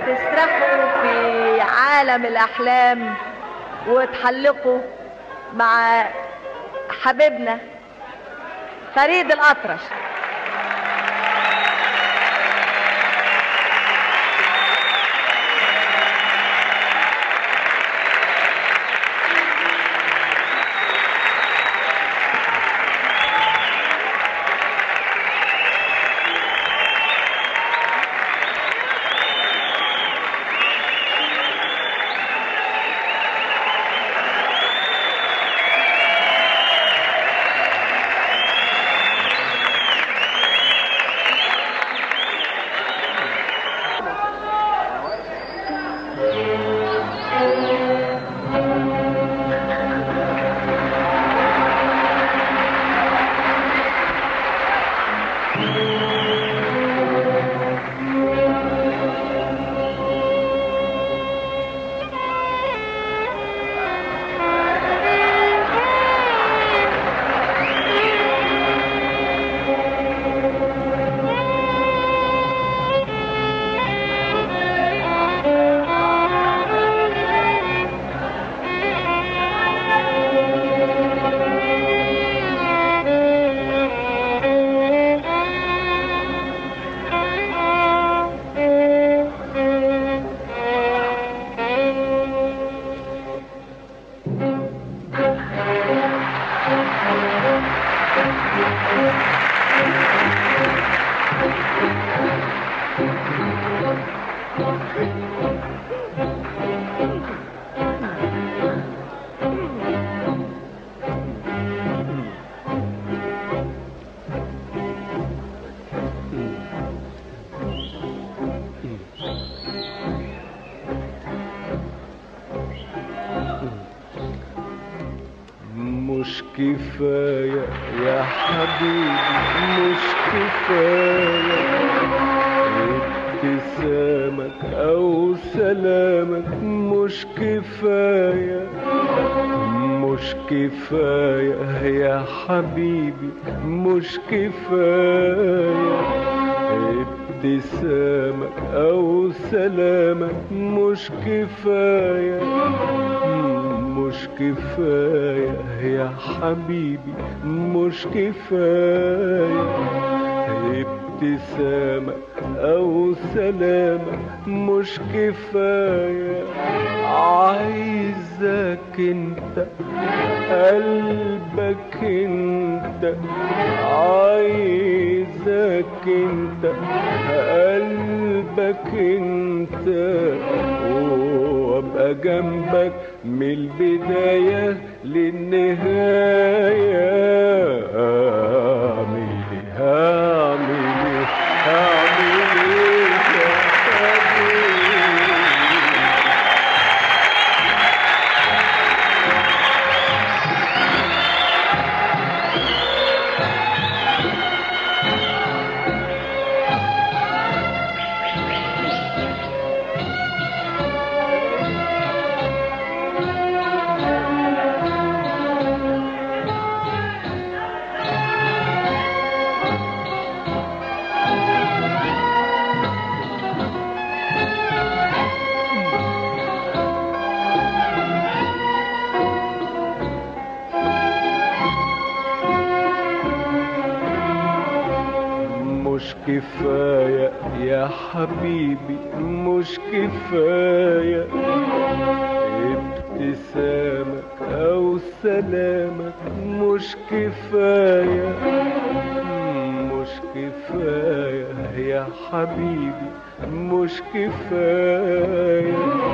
تسرحوا في عالم الأحلام وتحلقوا مع حبيبنا فريد الأطرش مش كفاية يا حبيبي مش كفاية ابتسامك أو سلامك مش كفاية مش كفاية يا حبيبي مش كفاية ابتسامك أو سلامك مش كفاية مش كفاية يا حبيبي مش كفاية ابتسامك أو سلامك مش كفاية عايزك انت قلبك انت عايزك انت قلبك انت وابقى جنبك من البداية للنهاية اعمل ايه اعمل ايه اعمل ايه يا حبيبي مش كفاية يا حبيبي مش كفاية ابتسامك أو سلامك مش كفاية مش كفاية يا حبيبي مش كفاية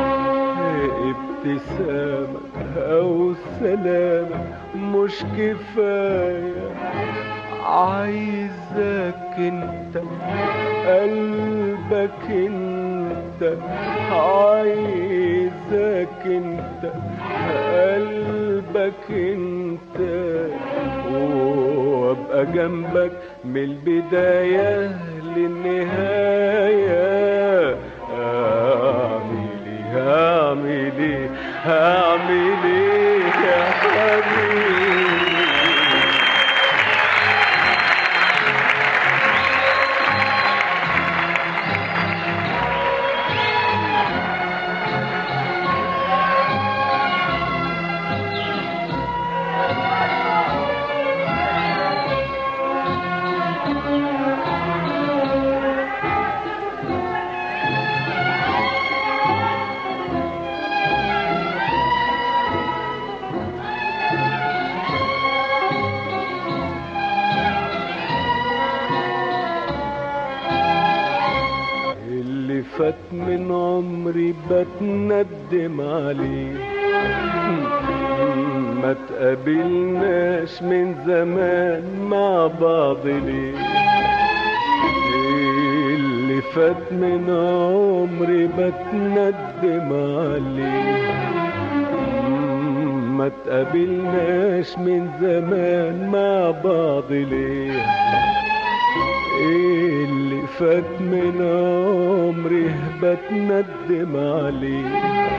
ابتسامك أو سلامك مش كفاية عايزك انت قلبك انت عايزك انت قلبك انت وابقى جنبك من البداية للنهاية اعمل ايه اعمل ايه اعمل ايه يا حبيبي فات من عمري بتندم عليه ما تقابلناش من زمان مع بعض ليه اللي فات من عمري بتندم عليه ما تقابلناش من زمان مع بعض ليه اللي فات من عمري بتندم عليه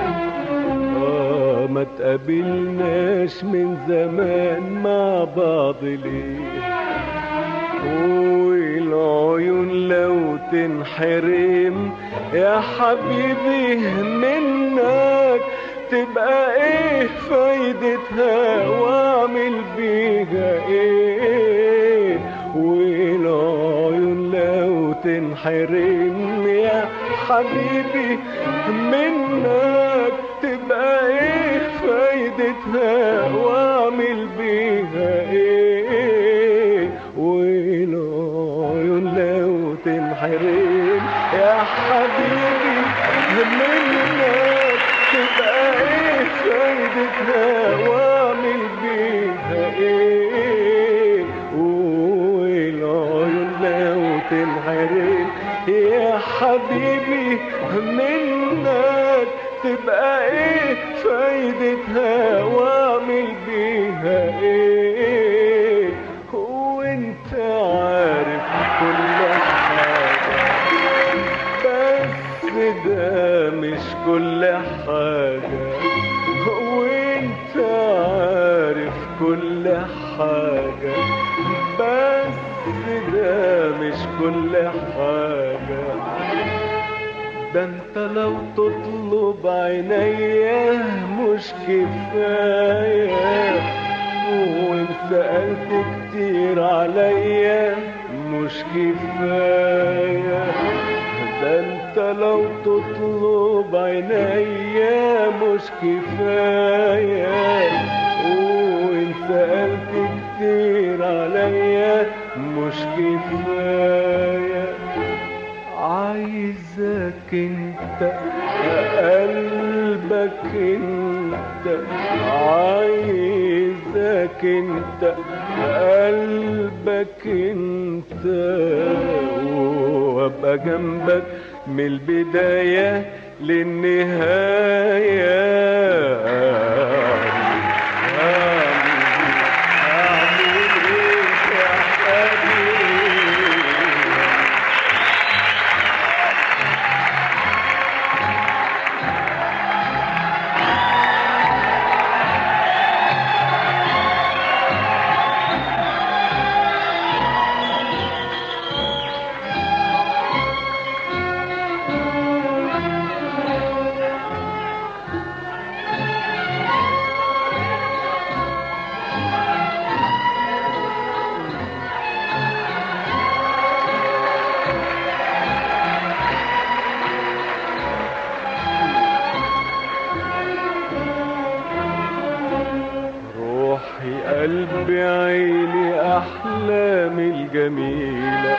آه ما تقابلناش من زمان مع بعض ليه والعيون لو تنحرم يا حبيبي منك تبقى ايه فايدتها واعمل بيها ايه والعيون لو تنحرم يا حبيبي منك تبقى ايه فايدتها واعمل بيها ايه والعيون لو تنحرم يا حبيبي منك تبقى ايه فايدتها واعمل بيها ايه والعيون لو تنحرم يا حبيبي منك تبقى ايه فايدتها واعمل بيها ايه وانت عارف كل حاجة بس ده مش كل حاجة وانت عارف كل حاجة بس ده مش كل حاجة ده انت لو تطلب عينيا مش كفاية وان سألت كتير عليا مش كفاية ده انت لو تطلب عينيا مش كفاية وان سألت كتير عليا مش كفاية عايزك انت قلبك انت عايزك انت قلبك انت وابقى جنبك من البداية للنهاية أعمل إيه يا حبيبي روحي قلبي عيني أحلامي الجميلة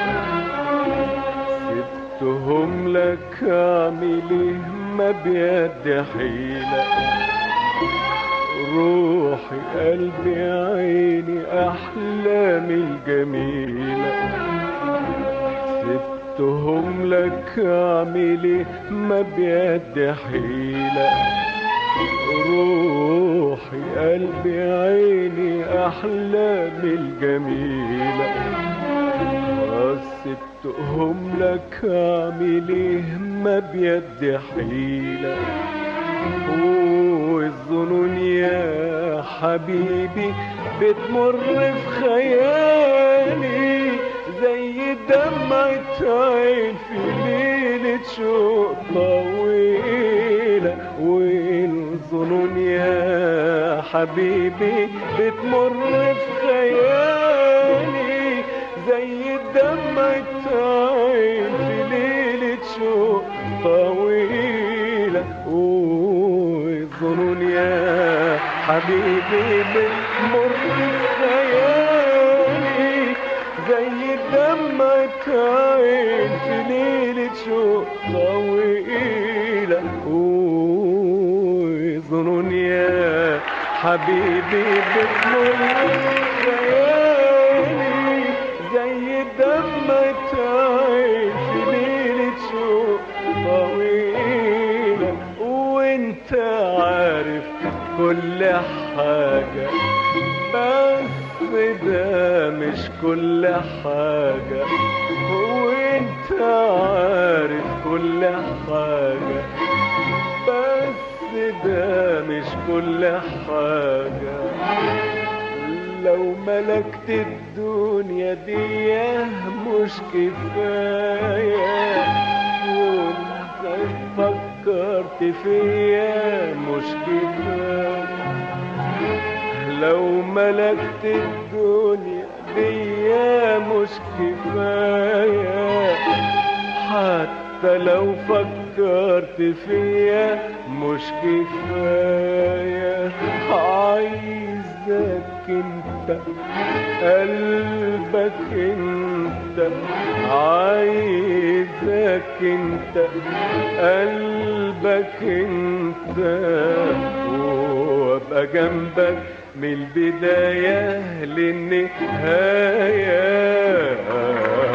سبتهم لك أعمل إيه ما بيد حيلة روحي قلبي عيني أحلامي الجميلة سبتهم لك أعمل إيه ما بيد حيلة روحي قلبي عيني أحلامي الجميلة سبتهم لك أعمل إيه ما بيد حيلة والظنون يا حبيبي بتمر في خيالي زي دمعة عين في ليلة شوق طويلة والظنون يا حبيبي بتمر في خيالي زي دمعة عين في ليلة شوق طويلة والظنون يا حبيبي بتمر في خيالي زي دمعة عين في ليلة شوق طويلة طويلة وظنون يا حبيبي بتمر ليالي زي دمك عين في ليلة شوق طويلة وانت عارف كل حاجة بس ده مش كل حاجة وانت عارف كل حاجة بس ده مش كل حاجة لو ملكت الدنيا دي مش كفاية وانت فكرت فيا مش كفاية لو ملكت الدنيا دي مش كفاية حتى لو فكرت فيا مش كفاية عايزك انت قلبك انت عايزك انت قلبك انت وابقى جنبك من البداية للنهاية